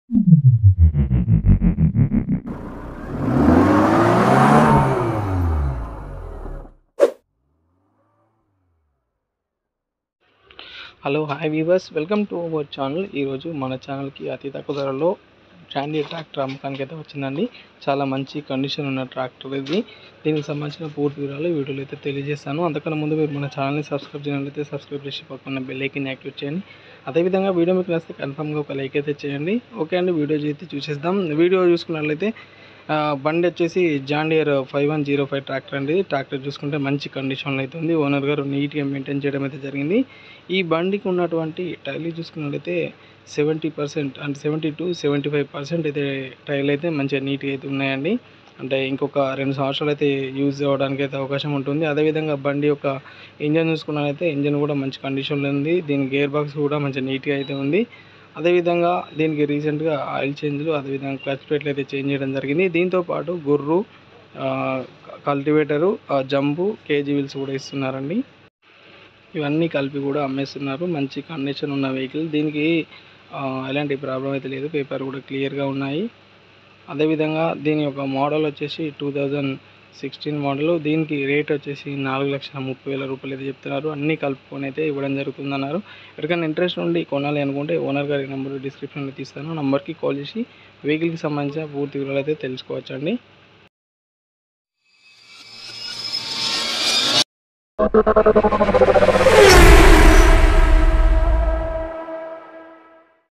hello hi viewers welcome to our channel ఈరోజు మన ఛానల్కి అతి తక్కువ ధరలో చాండీ ట్రాక్టర్ అమ్మకానికి అయితే వచ్చిందండి చాలా మంచి కండిషన్ ఉన్న ట్రాక్టర్ ఇది దీనికి సంబంధించిన పూర్తి వివరాలు ఈ వీడియోలో అయితే తెలియజేస్తాను అంతకన్నా ముందు మీరు మన ఛానల్ని సబ్స్క్రైబ్ చేయాలైతే సబ్స్క్రైబ్ చేసి పక్కన బెల్ ఐకన్ యాక్టివేట్ చేయండి అదేవిధంగా వీడియో మీకు నచ్చితే కన్ఫర్మ్గా ఒక లైక్ అయితే చేయండి ఓకే అండి వీడియో అయితే చూసేద్దాం వీడియో చూసుకున్నట్లయితే ఆ, బండి వచ్చేసి John Deere five one zero five tractor అండి ట్రాక్టర్ చూసుకుంటే మంచి కండిషన్లో అయితే ఉంది ఓనర్ గారు నీట్గా మెయింటైన్ చేయడం అయితే జరిగింది ఈ బండికి ఉన్నటువంటి టైర్లు చూసుకున్నట్లయితే సెవెంటీ పర్సెంట్ అంటే seventy to seventy five percent అయితే టైర్లు అయితే మంచిగా నీట్గా అయితే ఉన్నాయండి అంటే ఇంకొక రెండు సంవత్సరాలు అయితే యూజ్ అవ్వడానికి అయితే అవకాశం ఉంటుంది అదేవిధంగా బండి యొక్క ఇంజన్ చూసుకున్నట్లయితే ఇంజన్ కూడా మంచి కండిషన్లో ఉంది దీని గేర్ బాక్స్ కూడా మంచి నీట్గా అయితే ఉంది అదేవిధంగా దీనికి రీసెంట్గా ఆయిల్ చేంజ్లు అదేవిధంగా క్లచ్ ప్లేట్లు అయితే చేంజ్ చేయడం జరిగింది దీంతో పాటు గుర్రు కల్టివేటరు జంబు కేజీ వీల్స్ కూడా ఇస్తున్నారండి ఇవన్నీ కలిపి కూడా అమ్మేస్తున్నారు మంచి కండిషన్ ఉన్న వెహికల్ దీనికి ఆ, ఎలాంటి ప్రాబ్లం అయితే లేదు పేపర్ కూడా క్లియర్గా ఉన్నాయి అదేవిధంగా దీని యొక్క మోడల్ వచ్చేసి టూ థౌజండ్ సిక్స్టీన్ మోడల్ దీనికి రేట్ వచ్చేసి నాలుగు లక్షల ముప్పై వేల రూపాయలు అయితే చెప్తున్నారు అన్నీ కలుపుకొని అయితే ఇవ్వడం జరుగుతుందన్నారు ఎవరికైనా ఇంట్రెస్ట్ ఉండి కొనాలి అనుకుంటే ఓనర్ గారి నెంబర్ డిస్క్రిప్షన్లో తీస్తాను నంబర్కి కాల్ చేసి వెహికల్కి సంబంధించిన పూర్తి వివరాలు అయితే తెలుసుకోవచ్చండి